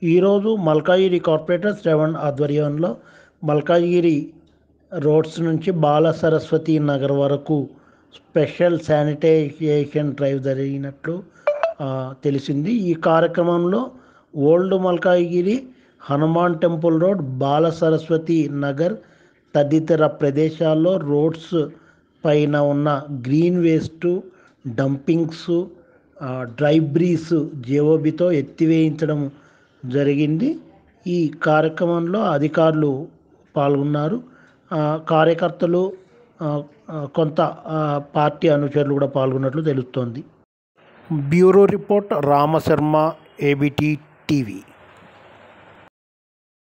ఈరోజు మల్కాజిగిరి కార్పొరేటర్ శ్రవణ్ ఆధ్వర్యంలో మల్కాజిగిరి రోడ్స్ నుంచి బాల సరస్వతి నగర్ వరకు స్పెషల్ శానిటైజేషన్ డ్రైవ్ జరిగినట్లు ఆ, తెలిసింది ఈ కార్యక్రమంలో old Malkajgiri Hanuman temple road Bala Saraswati Nagar తదితర ప్రదేశాల్లో రోడ్స్ పైన ఉన్న గ్రీన్ వేస్ట్ డంపింగ్స్ ఆ, డ్రై బ్రీస్ జేఓబితో ఎత్తివేయించడం జరిగింది ఈ కార్యక్రమంలో అధికారులు పాల్గొన్నారు ఆ, కార్యకర్తలు ఆ, ఆ, కొంత ఆ, పార్టీ అనుచరులు కూడా పాల్గొన్నట్లు తెలుస్తోంది bureau report Ramasharma ABT TV